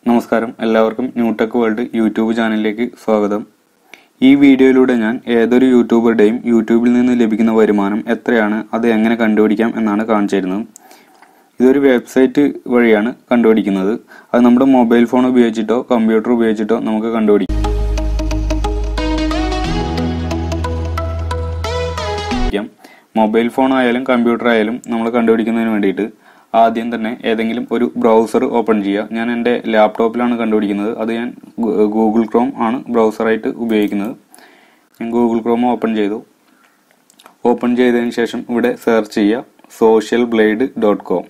നമസ്കാരം എല്ലാവർക്കും Newtech world YouTube ചാനലിലേക്ക് സ്വാഗതം ഈ വീഡിയോയിലൂടെ ഞാൻ ഏതൊരു യൂട്യൂബറുടെയും യൂട്യൂബിൽ നിന്ന് ലഭിക്കുന്ന വരുമാനം എത്രയാണ് അത് എങ്ങനെ കണ്ടുപിടിക്കാം എന്നാണ് കാണിച്ചു തരുന്നത് ഇതൊരു വെബ്സൈറ്റ് വഴിയാണ് കണ്ടുപിടിക്കുന്നത് അത് നമ്മുടെ മൊബൈൽ ഫോൺ ഉപയോഗിച്ചിട്ടോ കമ്പ്യൂട്ടർ ഉപയോഗിച്ചിട്ടോ നമുക്ക് കണ്ടുപിടിക്കാം മൊബൈൽ ഫോൺ ആയാലും കമ്പ്യൂട്ടർ ആയാലും നമ്മൾ കണ്ടുപിടിക്കുന്നതിന് വേണ്ടിയിട്ട് ആദ്യം തന്നെ ഏതെങ്കിലും ഒരു ബ്രൗസർ ഓപ്പൺ ചെയ്യുക ഞാൻ എൻ്റെ ലാപ്ടോപ്പിലാണ് കണ്ടുപിടിക്കുന്നത് അത് ഞാൻ ഗൂ- ഗൂഗിൾ ക്രോം ആണ് ബ്രൗസറായിട്ട് ഉപയോഗിക്കുന്നത് ഞാൻ ഗൂഗിൾ ക്രോം ഓപ്പൺ ചെയ്തു ഓപ്പൺ ചെയ്തതിന് ശേഷം ഇവിടെ സെർച്ച് ചെയ്യുക സോഷ്യൽ ബ്ലേഡ് ഡോട്ട് കോം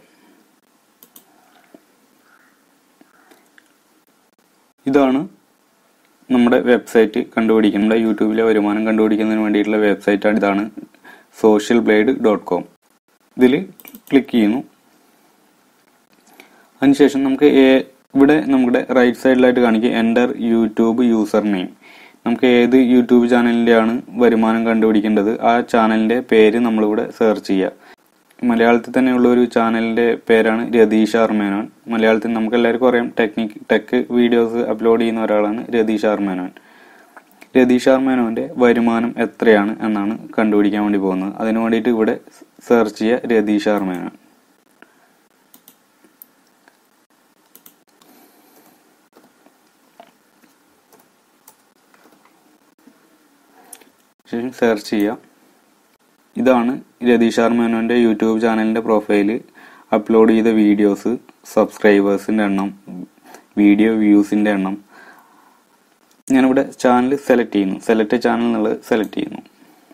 ഇതാണ് നമ്മുടെ വെബ്സൈറ്റ് കണ്ടുപിടിക്കുന്ന നമ്മുടെ യൂട്യൂബിലെ വരുമാനം കണ്ടുപിടിക്കുന്നതിന് വേണ്ടിയിട്ടുള്ള വെബ്സൈറ്റാണ് ഇതാണ് സോഷ്യൽ ബ്ലേഡ് ഡോട്ട് കോം ഇതിൽ ക്ലിക്ക് ചെയ്യുന്നു അതിനുശേഷം നമുക്ക് ഏ- ഇവിടെ നമ്മുടെ റൈറ്റ് സൈഡിലായിട്ട് കാണിക്കുക എൻ്റർ യൂട്യൂബ് യൂസർ നെയിം നമുക്ക് ഏത് യൂട്യൂബ് ചാനലിൻ്റെയാണ് വരുമാനം കണ്ടുപിടിക്കേണ്ടത് ആ ചാനലിൻ്റെ പേര് നമ്മളിവിടെ സെർച്ച് ചെയ്യുക മലയാളത്തിൽ തന്നെയുള്ള ഒരു ചാനലിൻ്റെ പേരാണ് രതീഷ് ആർമേനോൻ മലയാളത്തിൽ നമുക്ക് എല്ലാവർക്കും അറിയാം ടെക്നിക് ടെക് വീഡിയോസ് അപ്ലോഡ് ചെയ്യുന്ന ഒരാളാണ് രതീഷ് ആർമേനോൻ രതീഷ് ആർമേനോന്റെ വരുമാനം എത്രയാണ് എന്നാണ് കണ്ടുപിടിക്കാൻ വേണ്ടി പോകുന്നത് അതിനു വേണ്ടിയിട്ട് ഇവിടെ സെർച്ച് ചെയ്യുക രതീഷ് ആർമേനോൻ ശേഷം സെർച്ച് ചെയ്യുക ഇതാണ് രതീഷ് ആർമേനോന്റെ യൂട്യൂബ് ചാനലിന്റെ പ്രൊഫൈല് അപ്ലോഡ് ചെയ്ത വീഡിയോസ് സബ്സ്ക്രൈബേഴ്സിന്റെ എണ്ണം വീഡിയോ വ്യൂസിന്റെ എണ്ണം ഞാനിവിടെ ചാനൽ സെലക്ട് ചെയ്യുന്നു സെലക്ട് ചാനൽ എന്നുള്ളത് സെലക്ട് ചെയ്യുന്നു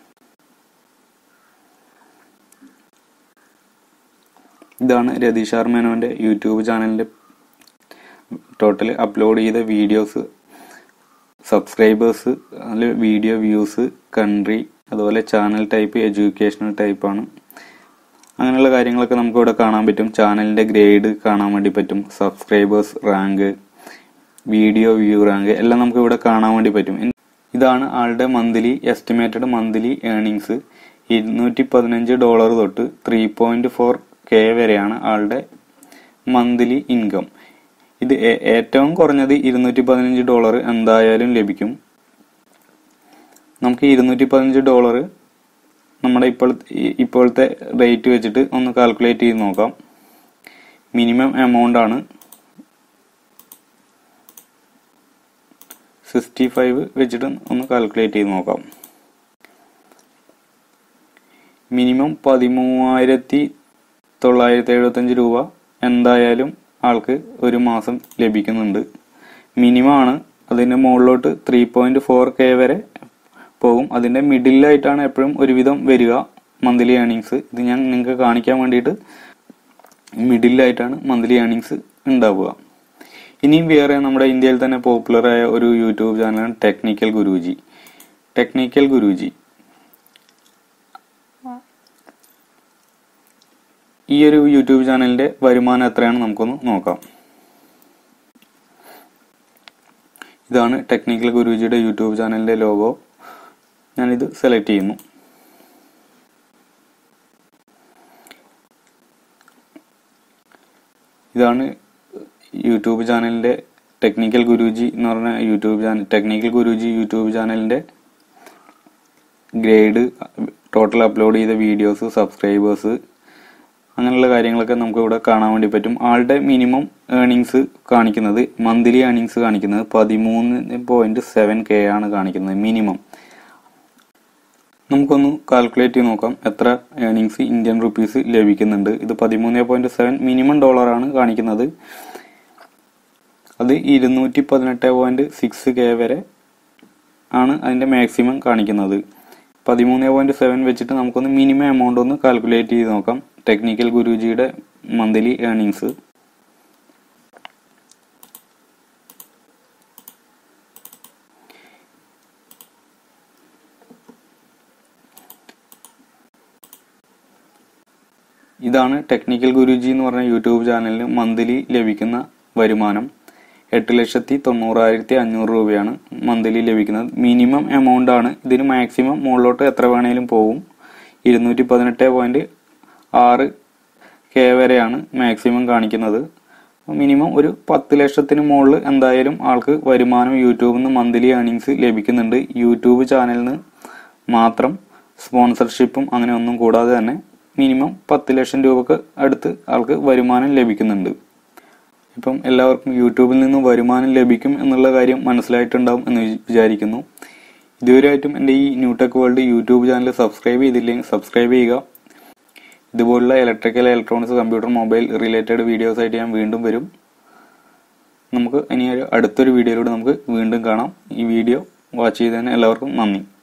ഇതാണ് രതീഷ് ആർ മേനോന്റെ യൂട്യൂബ് ചാനലിന്റെ ടോട്ടൽ അപ്ലോഡ് ചെയ്ത വീഡിയോസ് സബ്സ്ക്രൈബേഴ്സ് അതിൽ വീഡിയോ വ്യൂസ് കൺട്രി അതുപോലെ ചാനൽ ടൈപ്പ് എഡ്യൂക്കേഷണൽ ടൈപ്പാണ് അങ്ങനെയുള്ള കാര്യങ്ങളൊക്കെ നമുക്ക് ഇവിടെ കാണാൻ പറ്റും ചാനലിന്റെ ഗ്രേഡ് കാണാൻ വേണ്ടി പറ്റും subscribers rank video view rank എല്ലാം നമുക്ക് ഇവിടെ കാണാൻ വേണ്ടി പറ്റും ഇതാണ് ആളുടെ മന്ത്ലി എസ്റ്റിമേറ്റഡ് മന്ത്ലി ഏർണിങ്സ് ഇരുന്നൂറ്റി പതിനഞ്ച് ഡോളർ തൊട്ട് ത്രീ പോയിന്റ് ഫോർ കെ വരെയാണ് ആളുടെ മന്ത്ലി ഇൻകം ഇത് ഏ- ഏറ്റവും കുറഞ്ഞത് ഇരുന്നൂറ്റി പതിനഞ്ച് ഡോളർ എന്തായാലും ലഭിക്കും നമുക്ക് ഇരുന്നൂറ്റി പതിനഞ്ച് ഡോളർ നമ്മുടെ ഇപ്പോൾ ഇപ്പോഴത്തെ റേറ്റ് വെച്ചിട്ട് ഒന്ന് കാൽക്കുലേറ്റ് ചെയ്ത് നോക്കാം മിനിമം എമൗണ്ട് ആണ് സിക്സ്റ്റി ഫൈവ് വെച്ചിട്ട് ഒന്ന് കാൽക്കുലേറ്റ് ചെയ്ത് നോക്കാം മിനിമം പതിമൂവായിരത്തി തൊള്ളായിരത്തി എഴുപത്തഞ്ച് രൂപ എന്തായാലും ആൾക്ക് ഒരു മാസം ലഭിക്കുന്നുണ്ട് മിനിമം ആണ് അതിൻ്റെ മുകളിലോട്ട് ത്രീ പോയിന്റ് ഫോർ കെ വരെ പോകും അതിൻ്റെ മിഡിലായിട്ടാണ് എപ്പോഴും ഒരുവിധം വരിക മന്ത്ലി ഏർണിങ്സ് ഇത് ഞാൻ നിങ്ങൾക്ക് കാണിക്കാൻ വേണ്ടിയിട്ട് മിഡിലായിട്ടാണ് മന്ത്ലി ഏർണിങ്സ് ഉണ്ടാവുക ഇനിയും വേറെ നമ്മുടെ ഇന്ത്യയിൽ തന്നെ പോപ്പുലറായ ഒരു യൂട്യൂബ് ചാനലാണ് ടെക്നിക്കൽ ഗുരുജി ടെക്നിക്കൽ ഗുരുജി ഈ ഒരു യൂട്യൂബ് ചാനലിന്റെ വരുമാനം എത്രയാണ് നമുക്കൊന്ന് നോക്കാം ഇതാണ് ടെക്നിക്കൽ ഗുരുജിയുടെ യൂട്യൂബ് ചാനലിന്റെ ലോഗോ ഞാനിത് സെലക്ട് ചെയ്യുന്നു ഇതാണ് യൂട്യൂബ് ചാനലിന്റെ ടെക്നിക്കൽ ഗുരുജി എന്ന് പറഞ്ഞ YouTube channel Technical Guruji YouTube ചാനലിന്റെ ഗ്രേഡ് ടോട്ടൽ അപ്ലോഡ് ചെയ്ത വീഡിയോസ് സബ്സ്ക്രൈബേഴ്സ് അങ്ങനെയുള്ള കാര്യങ്ങളൊക്കെ നമുക്ക് ഇവിടെ കാണാൻ വേണ്ടി പറ്റും ആളുടെ മിനിമം ഏർണിങ്സ് കാണിക്കുന്നത് മന്ത്ലി ഏർണിങ്സ് കാണിക്കുന്നത് പതിമൂന്ന് പോയിന്റ് സെവൻ കെ ആണ് കാണിക്കുന്നത് മിനിമം നമുക്കൊന്ന് കാൽക്കുലേറ്റ് ചെയ്ത് നോക്കാം എത്ര ഏർണിങ്സ് ഇന്ത്യൻ റുപ്പീസ് ലഭിക്കുന്നുണ്ട് ഇത് പതിമൂന്ന് പോയിന്റ് സെവൻ മിനിമം ഡോളറാണ് കാണിക്കുന്നത് അത് ഇരുന്നൂറ്റി പതിനെട്ട് പോയിന്റ് സിക്സ് കെ വരെ ആണ് അതിന്റെ മാക്സിമം കാണിക്കുന്നത് പതിമൂന്ന് പോയിന്റ് സെവൻ വെച്ചിട്ട് നമുക്കൊന്ന് മിനിമം എമൗണ്ട് ഒന്ന് കാൽക്കുലേറ്റ് ചെയ്ത് നോക്കാം ടെക്നിക്കൽ ഗുരുജിയുടെ മന്ത്ലി ഏർണിങ്സ് ഇതാണ് ടെക്നിക്കൽ ഗുരുജി എന്ന് പറഞ്ഞ യൂട്യൂബ് ചാനലിന് മന്ത്ലി ലഭിക്കുന്ന വരുമാനം എട്ട് ലക്ഷത്തി തൊണ്ണൂറായിരത്തി അഞ്ഞൂറ് രൂപയാണ് മന്ത്ലി ലഭിക്കുന്നത് മിനിമം എമൗണ്ട് ആണ് ഇതിന് മാക്സിമം മുകളിലോട്ട് എത്ര വേണേലും പോവും ഇരുന്നൂറ്റി പതിനെട്ട് പോയിന്റ് ആറ് കെ വരെയാണ് മാക്സിമം കാണിക്കുന്നത് മിനിമം ഒരു പത്ത് ലക്ഷത്തിന് മുകളിൽ എന്തായാലും ആൾക്ക് വരുമാനം യൂട്യൂബിൽ നിന്ന് മന്ത്ലി ഏണിങ്സ് ലഭിക്കുന്നുണ്ട് യൂട്യൂബ് ചാനലിൽ നിന്ന് മാത്രം സ്പോൺസർഷിപ്പും അങ്ങനെ ഒന്നും കൂടാതെ തന്നെ മിനിമം പത്ത് ലക്ഷം രൂപക്ക് അടുത്ത് ആൾക്ക് വരുമാനം ലഭിക്കുന്നുണ്ട് ഇപ്പം എല്ലാവർക്കും യൂട്യൂബിൽ നിന്ന് വരുമാനം ലഭിക്കും എന്നുള്ള കാര്യം മനസ്സിലായിട്ടുണ്ടാവും എന്ന് വി- വിചാരിക്കുന്നു ഇതുവരെയായിട്ടും എൻ്റെ ഈ new tech world YouTube channel subscribe ചെയ്തില്ലെങ്കിൽ സബ്സ്ക്രൈബ് ചെയ്യുക ഇതുപോലുള്ള electrical electronics computer mobile related videos ആയിട്ട് ഞാൻ വീണ്ടും വരും നമുക്ക് ഇനി ഒരു അടുത്തൊരു വീഡിയോയിലൂടെ നമുക്ക് വീണ്ടും കാണാം ഈ വീഡിയോ വാച്ച് ചെയ്തതിന് എല്ലാവർക്കും നന്ദി